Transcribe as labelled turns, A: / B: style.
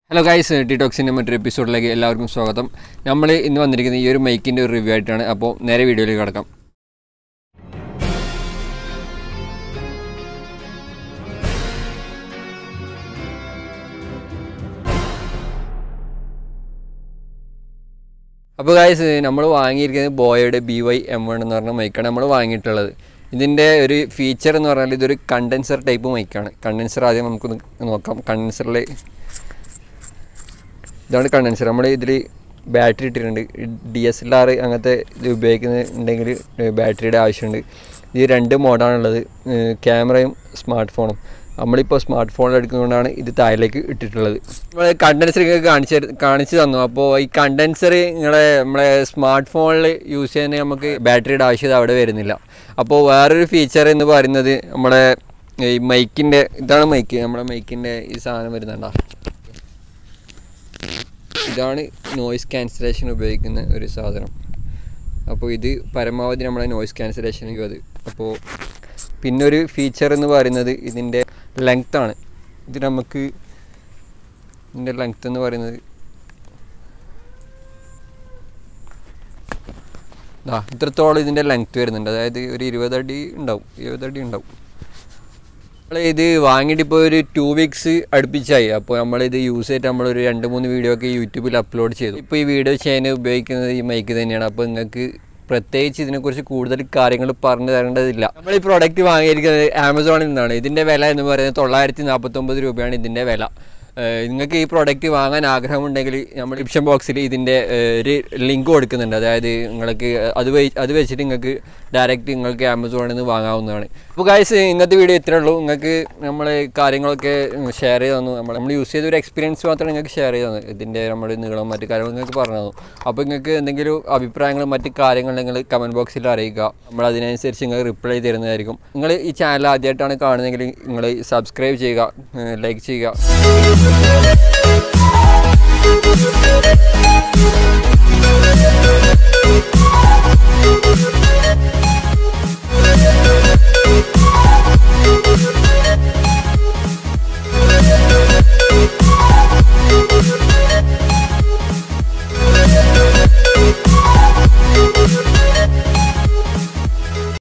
A: Hello guys ടിടോക്സിൻ്റെ മറ്റൊരു എപ്പിസോഡിലേക്ക് എല്ലാവർക്കും സ്വാഗതം നമ്മൾ ഇന്ന് വന്നിരിക്കുന്നത് ഈ ഒരു മൈക്കിൻ്റെ ഒരു റിവ്യൂ ആയിട്ടാണ് അപ്പോൾ നേരെ വീഡിയോയിലേക്ക് കിടക്കാം അപ്പോൾ ഗൈസ് നമ്മൾ വാങ്ങിയിരിക്കുന്നത് ബോയയുടെ ബി വൈ എം വൺ എന്ന് പറഞ്ഞ മൈക്കാണ് നമ്മൾ വാങ്ങിയിട്ടുള്ളത് ഇതിൻ്റെ ഒരു ഫീച്ചർ എന്ന് പറഞ്ഞാൽ ഇതൊരു കണ്ടൻസർ ടൈപ്പ് മൈക്കാണ് കണ്ടൻസർ ആദ്യം നമുക്ക് നോക്കാം കണ്ടൻസറിൽ ഇതാണ് കണ്ടൻസർ നമ്മൾ ഇതിൽ ബാറ്ററി ഇട്ടിട്ടുണ്ട് ഡി എസ് എൽ ആർ അങ്ങനത്തെ ഇത് ഉപയോഗിക്കുന്നുണ്ടെങ്കിൽ ബാറ്ററിയുടെ ആവശ്യമുണ്ട് ഇത് രണ്ട് മോഡാണുള്ളത് ക്യാമറയും സ്മാർട്ട് ഫോണും നമ്മളിപ്പോൾ സ്മാർട്ട് ഫോണിൽ എടുക്കുന്നതുകൊണ്ടാണ് ഇത് താഴേക്ക് ഇട്ടിട്ടുള്ളത് നമ്മൾ കണ്ടൻസർ നിങ്ങൾക്ക് കാണിച്ച് കാണിച്ചു തന്നു അപ്പോൾ ഈ കണ്ടൻസർ നിങ്ങളെ നമ്മളെ സ്മാർട്ട് ഫോണിൽ യൂസ് ചെയ്യാൻ നമുക്ക് ബാറ്ററിയുടെ ആവശ്യത അവിടെ വരുന്നില്ല അപ്പോൾ വേറൊരു ഫീച്ചർ എന്ന് പറയുന്നത് നമ്മുടെ ഈ മൈക്കിൻ്റെ ഇതാണ് മൈക്ക് നമ്മുടെ മൈക്കിൻ്റെ ഈ സാധനം വരുന്നുണ്ടോ ഇതാണ് നോയിസ് ക്യാൻസലേഷൻ ഉപയോഗിക്കുന്ന ഒരു സാധനം അപ്പോൾ ഇത് പരമാവധി നമ്മളെ നോയിസ് ക്യാൻസലേഷൻ അത് അപ്പോൾ പിന്നെ ഒരു ഫീച്ചർ എന്ന് പറയുന്നത് ഇതിൻ്റെ ലെങ്ത് ആണ് ഇത് നമുക്ക് ഇതിൻ്റെ ലെങ്ത് എന്ന് പറയുന്നത് ആ ഇത്രത്തോളം ഇതിൻ്റെ ലെങ്ത് വരുന്നുണ്ട് അതായത് ഒരു ഇരുപതടി ഉണ്ടാവും ഇരുപതടി ഉണ്ടാവും നമ്മൾ ഇത് വാങ്ങിയിട്ട് ഇപ്പോൾ ഒരു ടു വീക്സ് അടുപ്പിച്ചായി അപ്പോൾ നമ്മളിത് യൂസ് ചെയ്തിട്ട് നമ്മളൊരു രണ്ട് മൂന്ന് വീഡിയോ ഒക്കെ യൂട്യൂബിൽ അപ്ലോഡ് ചെയ്തു ഇപ്പോൾ ഈ വീഡിയോ ചെയ്യാൻ ഉപയോഗിക്കുന്നത് ഈ മൈക്ക് തന്നെയാണ് അപ്പോൾ നിങ്ങൾക്ക് പ്രത്യേകിച്ച് ഇതിനെക്കുറിച്ച് കൂടുതൽ കാര്യങ്ങൾ പറഞ്ഞു തരേണ്ടതില്ല നമ്മൾ ഈ പ്രോഡക്റ്റ് വാങ്ങിയിരിക്കുന്നത് ആമസോണിൽ നിന്നാണ് ഇതിൻ്റെ വില എന്ന് പറയുന്നത് തൊള്ളായിരത്തി നാൽപ്പത്തൊമ്പത് രൂപയാണ് ഇതിൻ്റെ വില നിങ്ങൾക്ക് ഈ പ്രോഡക്റ്റ് വാങ്ങാൻ ആഗ്രഹമുണ്ടെങ്കിൽ നമ്മൾ ഡിപ്ഷൻ ബോക്സിൽ ഇതിൻ്റെ ഒരു ലിങ്ക് കൊടുക്കുന്നുണ്ട് അതായത് നിങ്ങൾക്ക് അത് അത് വെച്ചിട്ട് നിങ്ങൾക്ക് ഡയറക്റ്റ് നിങ്ങൾക്ക് ആമസോണിൽ നിന്ന് വാങ്ങാവുന്നതാണ് അപ്പോൾ ഗൈസ് ഇന്നത്തെ വീഡിയോ ഇത്രേ ഉള്ളൂ നിങ്ങൾക്ക് നമ്മൾ കാര്യങ്ങളൊക്കെ ഷെയർ ചെയ്ത് തന്നു നമ്മൾ നമ്മൾ യൂസ് ചെയ്ത ഒരു എക്സ്പീരിയൻസ് മാത്രമേ നിങ്ങൾക്ക് ഷെയർ ചെയ്ത് തന്നു ഇതിൻ്റെ നമ്മുടെ നീളം മറ്റു കാര്യങ്ങൾ നിങ്ങൾക്ക് പറഞ്ഞു തന്നു അപ്പോൾ നിങ്ങൾക്ക് എന്തെങ്കിലും അഭിപ്രായങ്ങളും മറ്റു കാര്യങ്ങൾ നിങ്ങൾ കമൻറ്റ് ബോക്സിൽ അറിയിക്കുക നമ്മൾ അതിനനുസരിച്ച് നിങ്ങൾക്ക് റിപ്ലൈ തരുന്നതായിരിക്കും നിങ്ങൾ ഈ ചാനൽ ആദ്യമായിട്ടാണ് കാണുന്നതെങ്കിൽ നിങ്ങൾ സബ്സ്ക്രൈബ് ചെയ്യുക ലൈക്ക് ചെയ്യുക
B: Thank you.